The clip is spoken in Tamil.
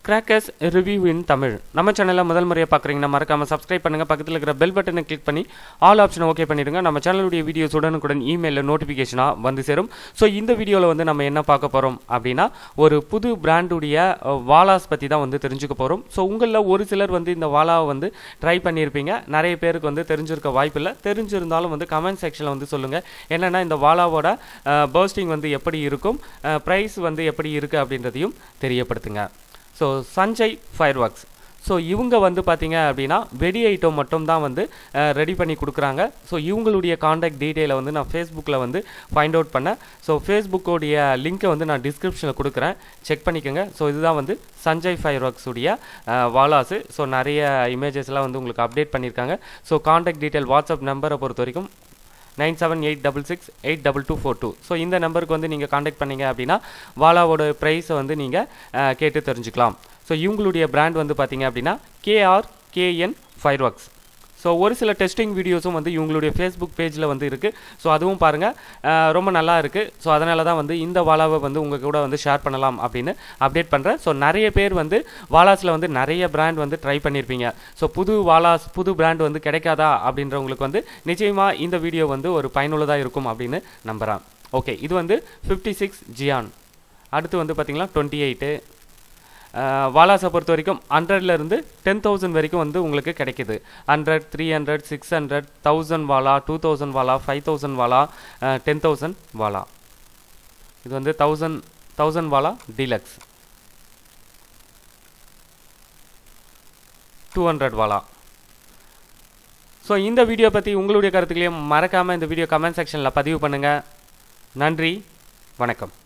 கிராக்கர்ஸ் ரிவ்யூ இன் தமிழ் நம்ம சேனலில் முதல் முறையாக பார்க்குறீங்கன்னா மறக்காம சப்ஸ்கிரைப் பண்ணுங்க பக்கத்தில் இருக்கிற பெல் பட்டனை கிளிக் பண்ணி ஆல் ஆப்ஷனை ஓகே பண்ணிடுங்க நம்ம சேனலுடைய வீடியோஸ் உடனுக்குடன் இமெயிலில் நோட்டிஃபிகேஷனாக வந்து சேரும் ஸோ இந்த வீடியோவில் வந்து நம்ம என்ன பார்க்க போகிறோம் அப்படின்னா ஒரு புது பிராண்டுடைய வாலாஸ் பற்றி தான் வந்து தெரிஞ்சுக்க போகிறோம் ஸோ உங்களில் ஒரு சிலர் வந்து இந்த வாலாவை வந்து ட்ரை பண்ணியிருப்பீங்க நிறைய பேருக்கு வந்து தெரிஞ்சிருக்க வாய்ப்பில்லை தெரிஞ்சிருந்தாலும் வந்து கமெண்ட் செக்ஷனில் வந்து சொல்லுங்கள் என்னென்னா இந்த வாலாவோட பர்ஸ்டிங் வந்து எப்படி இருக்கும் ப்ரைஸ் வந்து எப்படி இருக்குது அப்படின்றதையும் தெரியப்படுத்துங்க so Sanjay fireworks so இவங்க வந்து பார்த்தீங்க அப்படின்னா வெடி ஐட்டம் மட்டும் தான் வந்து ரெடி பண்ணி கொடுக்குறாங்க ஸோ இவங்களுடைய காண்டாக்ட் டீட்டெயிலை வந்து நான் ஃபேஸ்புக்கில் வந்து ஃபைண்ட் அவுட் பண்ணேன் ஸோ ஃபேஸ்புக்கோடைய லிங்க்கை வந்து நான் டிஸ்கிரிப்ஷனில் கொடுக்குறேன் செக் பண்ணிக்கோங்க ஸோ இதுதான் வந்து சஞ்சய் ஃபயர் ஒர்க்ஸுடைய வாலாஸு ஸோ நிறைய இமேஜஸ்லாம் வந்து உங்களுக்கு அப்டேட் பண்ணியிருக்காங்க ஸோ காண்டாக்ட் டீட்டெயில் வாட்ஸ்அப் நம்பரை பொறுத்த வரைக்கும் nine seven eight double six eight double two four two so இந்த நம்பருக்கு வந்து நீங்கள் காண்டாக்ட் பண்ணீங்க அப்படின்னா வாலாவோட ப்ரைஸை வந்து நீங்கள் கேட்டு தெரிஞ்சுக்கலாம் ஸோ இவங்களுடைய பிராண்ட் வந்து பார்த்தீங்க அப்படின்னா KR KN fireworks so ஒரு சில டெஸ்டிங் வீடியோஸும் வந்து இவங்களுடைய ஃபேஸ்புக் பேஜில் வந்து இருக்குது ஸோ அதுவும் பாருங்கள் ரொம்ப நல்லா இருக்குது ஸோ அதனால தான் வந்து இந்த வாலாவை வந்து உங்கள் கூட வந்து ஷேர் பண்ணலாம் அப்படின்னு அப்டேட் பண்ணுறேன் ஸோ நிறைய பேர் வந்து வாலாஸில் வந்து நிறைய பிராண்ட் வந்து ட்ரை பண்ணியிருப்பீங்க ஸோ புது வாலாஸ் புது பிராண்ட் வந்து கிடைக்காதா அப்படின்றவங்களுக்கு வந்து நிச்சயமாக இந்த வீடியோ வந்து ஒரு பயனுள்ளதாக இருக்கும் அப்படின்னு நம்புகிறேன் ஓகே இது வந்து ஃபிஃப்டி சிக்ஸ் ஜியான் அடுத்து வந்து பார்த்திங்கன்னா டுவெண்ட்டி எயிட்டு வாலாஸை பொறுத்த வரைக்கும் ஹண்ட்ரட்லேருந்து டென் தௌசண்ட் வரைக்கும் வந்து உங்களுக்கு கிடைக்கிது hundred three hundred six hundred thousand வாலா டூ தௌசண்ட் வாலா ஃபைவ் தௌசண்ட் வாலா டென் தௌசண்ட் வாலா இது வந்து தௌசண்ட் தௌசண்ட் வாலா டீலக்ஸ் டூ ஹண்ட்ரட் வாலா ஸோ இந்த வீடியோ பற்றி உங்களுடைய கருத்துக்களையும் மறக்காமல் இந்த வீடியோ கமெண்ட் செக்ஷனில் பதிவு பண்ணுங்கள் நன்றி வணக்கம்